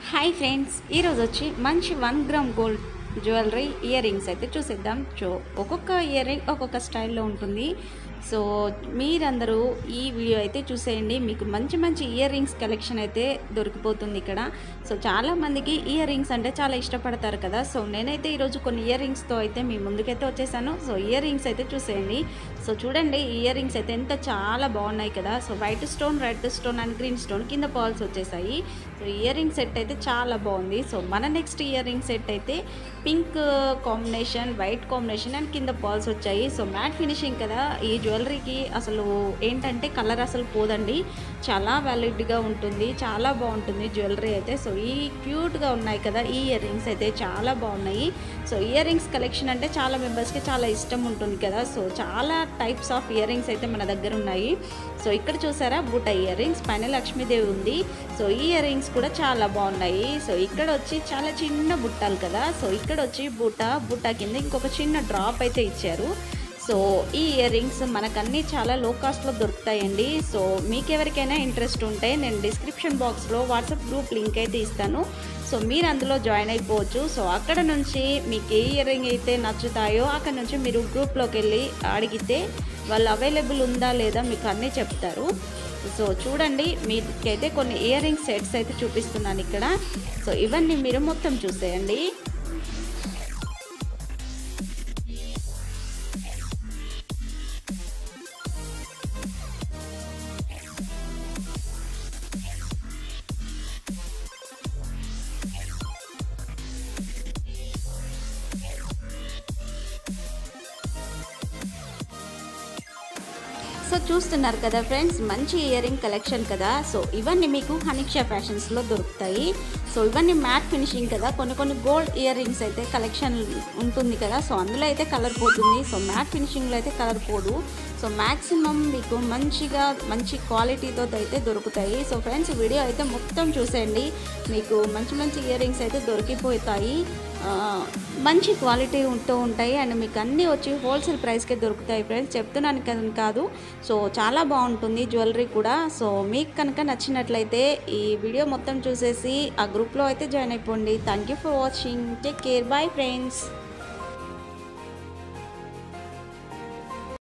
hi friends ఈరోజు వచ్చి మంచి one gram gold jewellery ear rings అయితే చూసేద్దాం సో ఒక్కొక్క ఇయర్ రింగ్ ఒక్కొక్క స్టైల్లో ఉంటుంది సో మీరందరూ ఈ వీడియో అయితే చూసేయండి మీకు మంచి మంచి ఇయర్ రింగ్స్ కలెక్షన్ అయితే దొరికిపోతుంది ఇక్కడ సో చాలా మందికి ఇయర్ రింగ్స్ అంటే చాలా ఇష్టపడతారు కదా సో నేనైతే ఈరోజు కొన్ని ఇయర్ రింగ్స్తో అయితే మీ ముందుకైతే వచ్చేసాను సో ఇయర్ రింగ్స్ అయితే చూసేయండి సో చూడండి ఇయర్ రింగ్స్ అయితే ఎంత చాలా బాగున్నాయి కదా so white stone red stone and green stone కింద పాల్స్ వచ్చేసాయి సో ఇయర్ రింగ్ సెట్ అయితే చాలా బాగుంది సో మన నెక్స్ట్ ఇయర్ రింగ్ సెట్ అయితే pink combination white combination and కింద పాల్స్ వచ్చాయి సో మ్యాట్ ఫినిషింగ్ కదా ఈ జ్యువెలరీకి అసలు ఏంటంటే కలర్ అసలు పోదండి చాలా వ్యాలిడ్గా ఉంటుంది చాలా బాగుంటుంది జ్యువెలరీ అయితే సో ఈ క్యూట్గా ఉన్నాయి కదా ఈ ఇయర్ రింగ్స్ అయితే చాలా బాగున్నాయి సో ఇయర్ రింగ్స్ కలెక్షన్ అంటే చాలా మెంబర్స్కి చాలా ఇష్టం ఉంటుంది కదా సో చాలా టైప్స్ ఆఫ్ ఇయర్ రింగ్స్ అయితే మన దగ్గర ఉన్నాయి సో ఇక్కడ చూసారా బుట్ట ఇయర్ రింగ్స్ పైన లక్ష్మీదేవి ఉంది సో ఈ ఇయర్ రింగ్స్ కూడా చాలా బాగున్నాయి సో ఇక్కడ వచ్చి చాలా చిన్న బుట్టాలు కదా సో ఇక్కడ వచ్చి బుట్ట బుట్ట కింద ఇంకొక చిన్న డ్రాప్ అయితే ఇచ్చారు సో ఈ ఇయర్ రింగ్స్ మనకన్నీ చాలా లో కాస్ట్లో దొరుకుతాయండి సో మీకు ఎవరికైనా ఇంట్రెస్ట్ ఉంటే నేను డిస్క్రిప్షన్ బాక్స్లో వాట్సాప్ గ్రూప్ లింక్ అయితే ఇస్తాను సో మీరు అందులో జాయిన్ అయిపోవచ్చు సో అక్కడ నుంచి మీకు ఏ ఇయర్ రింగ్ అయితే నచ్చుతాయో అక్కడ నుంచి మీరు గ్రూప్లోకి వెళ్ళి అడిగితే వాళ్ళు అవైలబుల్ ఉందా లేదా మీకు అన్నీ చెప్తారు సో చూడండి మీకైతే కొన్ని ఇయర్ రింగ్ సెట్స్ అయితే చూపిస్తున్నాను ఇక్కడ సో ఇవన్నీ మీరు మొత్తం చూసేయండి సో చూస్తున్నారు కదా ఫ్రెండ్స్ మంచి ఇయర్ రింగ్ కలెక్షన్ కదా సో ఇవన్నీ మీకు హనిక్షా ఫ్యాషన్స్లో దొరుకుతాయి సో ఇవన్నీ మ్యాట్ ఫినిషింగ్ కదా కొన్ని కొన్ని గోల్డ్ ఇయర్ రింగ్స్ అయితే కలెక్షన్ ఉంటుంది కదా సో అందులో అయితే కలర్ పోతుంది సో మ్యాట్ ఫినిషింగ్లో అయితే కలర్ పోదు సో మ్యాక్సిమం మీకు మంచిగా మంచి క్వాలిటీతో అయితే దొరుకుతాయి సో ఫ్రెండ్స్ వీడియో అయితే మొత్తం చూసేయండి మీకు మంచి మంచి ఇయర్ రింగ్స్ అయితే దొరికిపోతాయి ఆ, మంచి క్వాలిటీ ఉంటూ ఉంటాయి అండ్ మీకు అన్నీ వచ్చి హోల్సేల్ ప్రైస్కే దొరుకుతాయి ఫ్రెండ్స్ చెప్తున్నాను కదా కాదు సో చాలా బాగుంటుంది జ్యువెలరీ కూడా సో మీకు కనుక నచ్చినట్లయితే ఈ వీడియో మొత్తం చూసేసి ఆ గ్రూప్లో అయితే జాయిన్ అయిపోండి thank you for watching take care bye friends